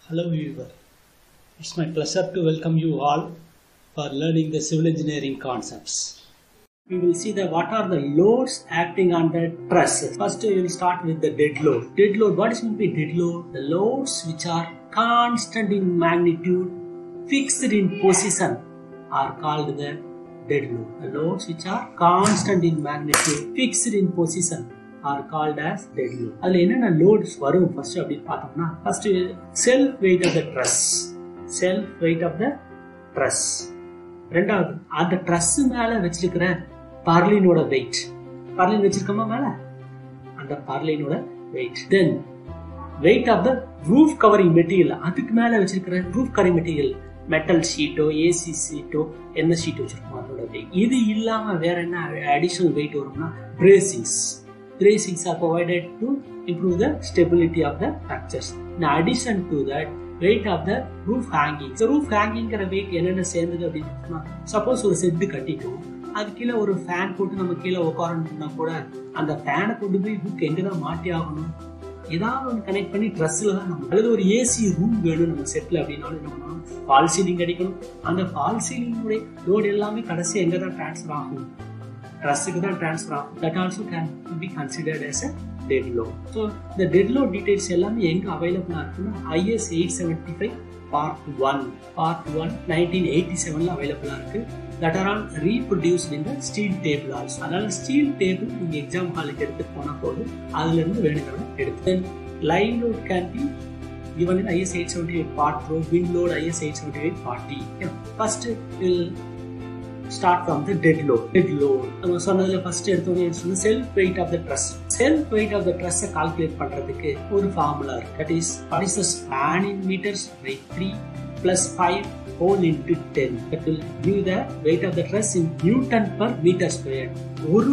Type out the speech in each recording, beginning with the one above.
Hello viewer. It's my pleasure to welcome you all for learning the civil engineering concepts. We will see that what are the loads acting on the trusses. First we will start with the dead load. Dead load, what is meant by dead load? The loads which are constant in magnitude, fixed in position are called the dead load. The loads which are constant in magnitude, fixed in position are called as dead load அதில் என்னென்ன loads வரும் first அப்படின்னு பார்த்தோம்னா first self weight of the truss self weight of the truss ரெண்டாவது அந்த dress மேலே வச்சிருக்கிற பர்லினோட wait Berlin வச்சிருக்கோமா மேலே அந்த பர்லினோட weight then weight of the roof covering material அதுக்கு மேலே வச்சிருக்கிற ரூஃப் கவரிங் மெட்டீரியல் மெட்டல் ஷீட்டோ ஏசி ஷீட்டோ என்ன ஷீட் வச்சிருக்கோம் அதோட வெயிட் இது இல்லாமல் வேற என்ன அடிஷனல் வெயிட் வரும்னா பிரேசிங்ஸ் bracings are provided to improve the stability of the structures. In addition to that, weight of the roof hanging. The roof hangingங்கிற வெயிட் என்னென்ன சேர்ந்தது அப்படின்னு சப்போஸ் ஒரு செட்டு கட்டிட்டோம் அது கீழே ஒரு ஃபேன் போட்டு நம்ம கீழே உட்காரணும்னா கூட அந்த ஃபேனை கொண்டு போய் ரூஃப் எங்கே தான் மாட்டி ஆகணும் ஏதாவது ஒன்று கனெக்ட் பண்ணி ட்ரெஸ்ஸில் தான் நம்ம அல்லது ஒரு ஏசி ரூம் வேணும் நம்ம செட்டில் அப்படின்னாலும் என்ன பண்ணணும் ஃபால் சீலிங் அடிக்கணும் அந்த ஃபால் சீலிங்குடைய லோடு எல்லாமே கடைசி எங்கே தான் ட்ரான்ஸ்ஃபர் ஆகும் ட்ரஸ்ஸுக்கு தான் ட்ரான்ஸ்ஃபர் ஆகும் that also can be considered as a dead load so இந்த டெட் லோட் டீடைல்ஸ் எல்லாமே எங்கே அவைலபிளாக இருக்குன்னா IS eight seventy five part one part one nineteen eighty செவனில் அவைலபிளாக இருக்கு that are all reproduced in the steel table also அதனால steel table நீங்கள் எக்ஸாம் ஹாலுக்கு எடுத்துட்டு போனால் போதும் அதுலேருந்து வேணுங்கிறத எடுத்து then live load can be given in IS 878 part 4 wind load IS 878 part D. Yeah. First we'll start from the dead load dead load நம்ம சொன்னதுல ஃபர்ஸ்ட் எடுத்தோடனே சொன்ன self weight of the truss self weight of the ட்ரெஸ்ஸை calculate பண்றதுக்கு ஒரு formula இருக்கு that is what is the span in metres by three plus five whole into ten that will give the weight of the truss in newton per metre square ஒரு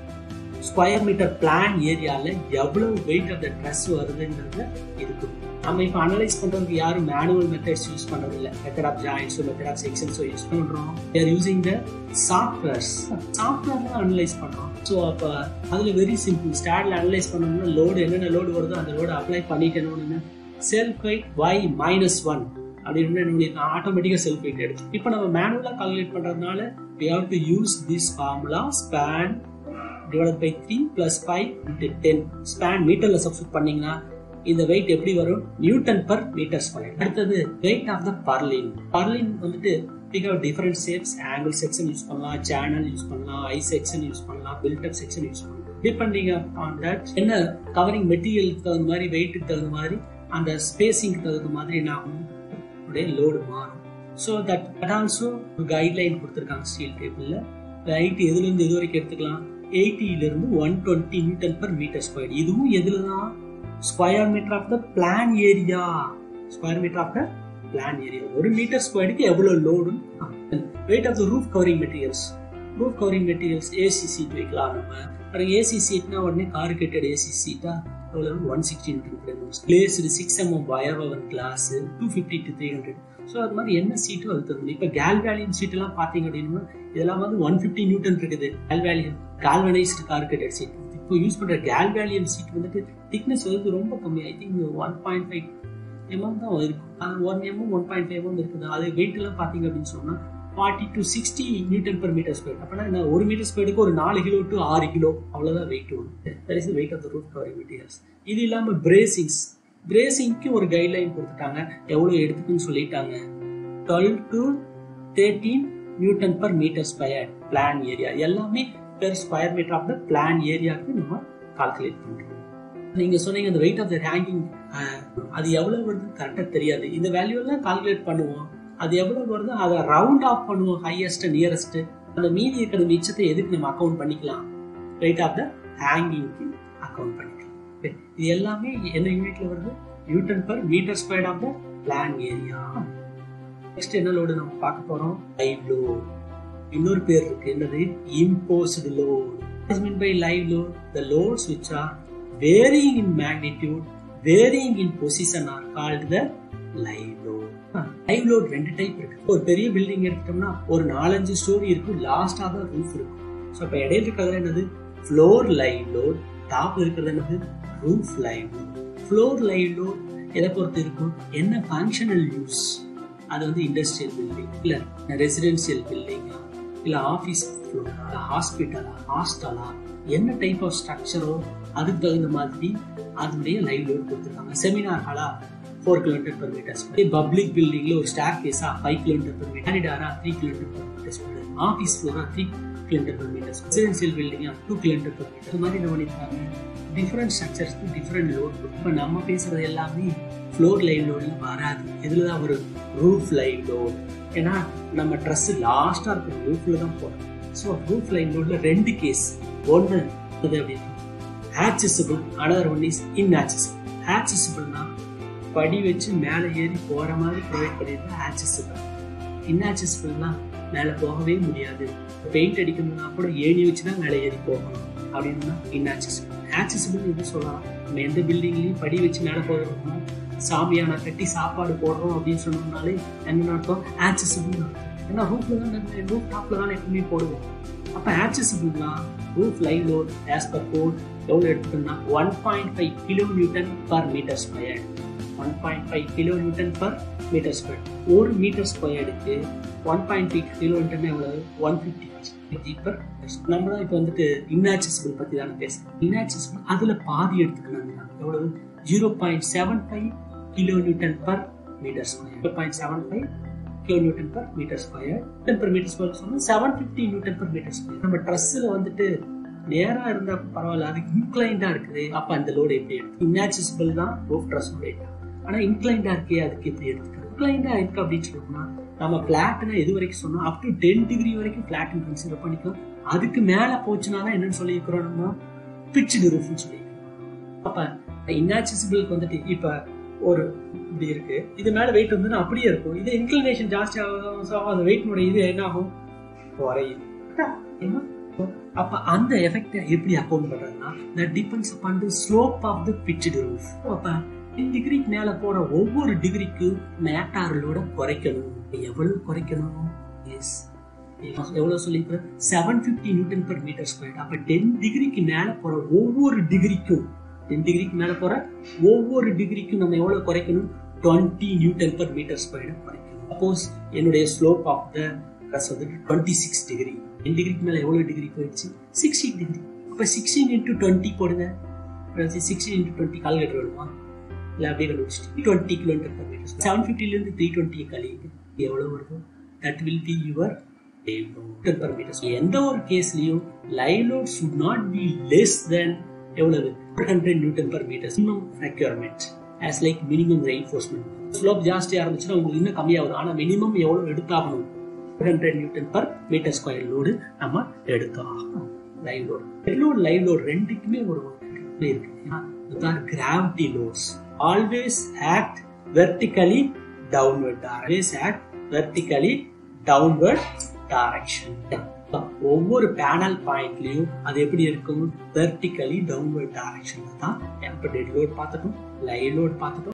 square metre plan ஏரியாவில் எவ்வளவு weight of the truss வருதுங்கிறத இருக்கு நம்ம இப்போ analyse பண்ணுறதுக்கு யாரும் manual methods use பண்ணுறது இல்லை மெத்தட் ஆஃப் ஜாயின்ஸோ மெத்தட் ஆஃப் செக்ஷன்ஸோ யூஸ் பண்ணுறோம் there using the softwares software தான் அனலைஸ் பண்ணுறோம் ஸோ அப்போ அதில் வெரி சிம்பிள் ஸ்டாடில் அனலைஸ் பண்ணணும்னா லோடு என்னென்ன லோடு வருதோ அந்த லோடு அப்ளை பண்ணிட்டேன்னு self weight Y minus one அப்படின்னு என்ன ஆட்டோமேட்டிக்காக செல்ஃப் வெயிட் எடுத்து இப்போ நம்ம மேனுவலாக கால்குலேட் பண்ணுறதுனால we have to use this formula span divide by three plus five into ten span மீட்டரில் சப்ஸ்டியூட் பண்ணீங்கன்னா இந்த வெயிட் எப்படி வரும் நியூட்டன் பர் மீட்டர் ஸ்கொயர் அடுத்தது weight of the purlin purlin வந்துட்டு pick out different shapes angle section use பண்ணலாம் channel use பண்ணலாம் I section use பண்ணலாம் பில்டப் செக்ஷன் யூஸ் பண்ணலாம் டிபெண்டிங் ஆன் தட் என்ன கவரிங் மெட்டீரியலுக்கு தகுந்த மாதிரி வெயிட்டுக்கு தகுந்த மாதிரி அந்த ஸ்பேசிங்க்கு தகுந்த மாதிரி என்ன ஆகும் உடைய லோடு மாறும் so that that also guideline கொடுத்துருக்காங்க ஸ்டீல் டேபிளில் ஹைட் எதுலேருந்து எது வரைக்கும் எடுத்துக்கலாம் எயிட்டியிலிருந்து one twenty newton per metre square இதுவும் எதுல தான் square metre of the plan area square metre of the plan area ஒரு மீட்டர் ஸ்கொயருக்கு எவ்வளவு load weight of the roof covering materials roof covering materials AC sheet வைக்கலாம் நம்ம அப்புறம் AC சீட்னா உடனே கார்கேட்டட் ஏசி சீட்டா எவ்வளவு one sixty placed six mm wire woven glass two fifty to three hundred so அது மாதிரி என்ன சீட்டோ அது தகுந்த இப்போ கேல்வேலியன் சீட் எல்லாம் பார்த்தீங்க அப்படின்னா இதெல்லாம் வந்து ஒன் ஃபிஃப்டி நியூட்டன் இருக்குது கேல்வேலியன் கால்வனைஸ்டு கார்கேட்டட் சீட் இப்போ யூஸ் பண்ற கேல்வேலியம் சீட் வந்துட்டு திக்னஸ் வந்து ரொம்ப கம்மி I think one point five mm தான் இருக்கும் அது one mm one point five mm இருக்குது அது வெயிட் எல்லாம் பார்த்தீங்க அப்படின்னு சொன்னா forty to sixty newton per metre square அப்படின்னா என்ன ஒரு மீட்டர் ஸ்கொயருக்கு ஒரு நாலு கிலோ டு ஆறு கிலோ அவ்வளோதான் வெயிட் வரும் that is weight of the roof covering materials இது இல்லாமல் பிரேசிங்ஸ் பிரேசிங்க்கு ஒரு கைட்லைன் கொடுத்துட்டாங்க எவ்வளோ எடுத்துக்குன்னு சொல்லிட்டாங்க twelve to thirteen newton per metre square plan area எல்லாமே per square metre of the plan ஏரியாவுக்கு நம்ம கால்குலேட் பண்ணுறோம் நீங்க சொன்னீங்க அந்த வெயிட் ஆஃப் த ஹேங்கிங் அது எவ்வளவு வருது கரெக்டாக தெரியாது இந்த வேல்யூ எல்லாம் கால்குலேட் பண்ணுவோம் அது எவ்வளவு வருதோ அதை ரவுண்ட் ஆஃப் பண்ணுவோம் ஹையஸ்ட் நியரஸ்ட் அந்த மீதி இருக்கிற மிச்சத்தை எதுக்கு நம்ம அக்கௌண்ட் பண்ணிக்கலாம் வெயிட் ஆஃப் த ஹேங்கிங்க்கு அக்கௌண்ட் பண்ணிக்கலாம் இது எல்லாமே என்ன யூனிட்ல வருது newton per metre square of the plan area next என்ன லோடு நம்ம பார்க்க போறோம் லைவ் லோட் இன்னொரு பேர் இருக்கு என்னது imposed load mean by live load the loads which are varying in magnitude varying in position are called the live load live load ரெண்டு type இருக்கு ஒரு பெரிய பில்டிங் எடுத்துட்டோம்னா ஒரு நாலஞ்சு ஸ்டோரி இருக்கும் லாஸ்டா தான் ரூஃப் இருக்கும் ஸோ இப்போ இடையில இருக்கிறது என்னது ஃப்ளோர் லைவ் லோட் டாப் இருக்கிறது என்னது roof live load floor live load எதை பொறுத்து இருக்கும் என்ன ஃபங்க்ஷனல் யூஸ் அது வந்து இண்டஸ்ட்ரியல் பில்டிங் இல்ல ரெசிடென்சியல் பில்டிங்கா இல்ல ஆபீஸ் ஃப்ளோரா ஹாஸ்பிட்டலா ஹாஸ்டலா என்ன டைப் ஆஃப் ஸ்ட்ரக்சரோ அதுக்கு தகுந்த மாதிரி அதனுடைய லைவ் லோட் கொடுத்துருக்காங்க செமினார் ஹாலா four kilometre per metre public பில்டிங்ல ஒரு ஸ்டார் கேஸா ஃபைவ் கிலோமீட்டர் பெர் மீட்டர் காரிடாரா three kilometre per metre office ஃப்ளோரா three kilometre per metre residential பில்டிங்கா டூ கிலோமீட்டர் பெர் மீட்டர் இந்த மாதிரி என்ன பண்ணியிருக்காங்க டிஃப்ரெண்ட் ஸ்ட்ரக்சர்ஸ்க்கு டிஃப்ரெண்ட் லோட் இப்போ நம்ம பேசுறது எல்லாமே ஃப்ளோர் லைவ் லோடில் வராது இதில் தான் ஒரு ரூஃப் லைவ் லோட் ஏன்னா நம்ம ட்ரெஸ் லாஸ்ட்டாக இருக்கிற ரூஃபில் தான் போகிறோம் ஸோ ரூஃப் லைவ் லோடில் ரெண்டு கேஸ் ஒன்று அது அப்படின்னா accessible another one is inaccessible ஆக்சசிபிள்னா படி வச்சு மேலே ஏறி போகிற மாதிரி ப்ரொவைட் பண்ணியிருந்தா ஆக்சசிபிள் இன்ஆக்சசிபிள்னா மேலே போகவே முடியாது பெயிண்ட் அடிக்கணும்னா கூட ஏணி வச்சு தான் மேலே ஏறி போகணும் அப்படின்னா இன்ஆக்சசிபிள் ஆக்சசிபிள் எது சொல்லலாம் நம்ம எந்த பில்டிங்லையும் படி வச்சு மேலே போகிறோம்னா சாமியான கட்டி சாப்பாடு போடுறோம் அப்படின்னு சொன்னோம்னாலே என்ன அர்த்தம் ஆக்சசிபிள் ஏன்னா ரூஃப்ல தான் ரூஃப் டாப்ல தான் எப்பவுமே போடுவோம் அப்போ ஆக்சசிபிள்னா roof live load as per code எவ்வளோ எடுத்துக்கணும்னா one point five kilo newton per metre square one point five kilo newton per metre square ஒரு மீட்டர் ஸ்கொயருக்கு one point five kilo newton எவ்வளவு ஒன் ஃபிஃப்டி பர் நம்ம தான் இப்போ வந்துட்டு inaccessible பற்றி தானே பேசுகிறோம் இன்ஆக்சசிபிள் அதில் பாதி எடுத்துக்கணும் எவ்வளவு zero point seven five kilo newton per metre square zero point seven five kilo newton per metre square newton per metre square சொன்னால் seven fifty newton per metre square நம்ம ட்ரெஸ்ஸில் வந்துட்டு நேரா இருந்தா பரவாயில்ல அது இன்க்ளைண்டா இருக்குது அப்ப அந்த லோடு எப்படி எடுத்து இன்ஆக்சசிபிள் தான் ரூஃப் ட்ரெஸ் ரேட் ஆனா இன்க்ளைண்டா இருக்கே அதுக்கு எப்படி எடுத்துக்கிறது இன்க்ளைண்டா இருக்கு அப்படின்னு சொல்லணும்னா நம்ம பிளாட்னா எது வரைக்கும் சொன்னோம் அப் டு டென் டிகிரி வரைக்கும் பிளாட் கன்சிடர் பண்ணிக்கலாம் அதுக்கு மேல போச்சுன்னா தான் என்னன்னு சொல்லியிருக்கிறோம் நம்ம பிச்சுடு ரூஃப்னு சொல்லியிருக்கோம் அப்ப இன்ஆக்சசிபிளுக்கு வந்துட்டு இப்ப ஒரு இப்படி இருக்கு இது மேல வெயிட் வந்து அப்படியே இருக்கும் இது இன்க்ளினேஷன் ஜாஸ்தி ஆகும் அந்த வெயிட்னுடைய இது என்ன ஆகும் குறையுது அப்ப அந்த எஃபெக்ட் எப்படி அக்கௌண்ட் பண்றதுன்னா that depends upon the slope of the pitched roof அப்ப டிகிரிக்கு மேல போற ஒவ்வொரு டிகிரிக்கும் மேட்டாரலோட குறைக்கணும் எவ்வளவு குறைக்கணும் எஸ் எவ்வளவு சொல்லியிருக்கிறேன் seven fifty newton per metre square அப்ப டென் டிகிரிக்கு மேல போற ஒவ்வொரு டிகிரிக்கும் டென் டிகிரிக்கு மேல போற ஒவ்வொரு டிகிரிக்கும் நம்ம எவ்வளவு குறைக்கணும் twenty newton per metre square குறைக்கணும் சப்போஸ் என்னுடைய ஸ்லோப் ஆஃப் த ப்ளஸ் வந்து டுவெண்ட்டி சிக்ஸ் டிகிரி டென் டிகிரிக்கு மேலே எவ்வளோ டிகிரி போயிடுச்சு சிக்ஸ்டீன் டிகிரி இப்போ சிக்ஸ்டீன் இன்ட்டு டுவெண்ட்டி போடுங்க சிக்ஸ்டீன் இன்ட்டு டுவெண்ட்டி கால்குலேட்டர் வேணுமா இல்லை அப்படியே கண்டுபிடிச்சிட்டு twenty kilometre per metre seven ஃபிஃப்டிலேருந்து த்ரீ டுவெண்ட்டி கழியுங்க எவ்வளோ வருது that will be your per metre எந்த ஒரு கேஸ்லையும் live load should not be less than எவ்வளவு hundred newton per metre minimum requirement as like minimum reinforcement slope ஜாஸ்தியாக இருந்துச்சுன்னா உங்களுக்கு இன்னும் கம்மியாகும் ஆனால் மினிமம் எவ்வளோ எடுத்தாகணும் hundred newton per metre square load நம்ம எடுத்தோம் live load load live load ரெண்டுக்குமே ஒரு இருக்கு gravity loads always act vertically downward always act vertically downward direction ஒவ்வொரு பேனல் பாயிண்ட்லயும் அது எப்படி இருக்கும் வெர்டிகலி டவுன்வர்ட் டைரக்ஷன்ல தான் டெம்பரேட் லோட் பார்த்துட்டோம் லைவ் லோட் பார்த்துட்டோம்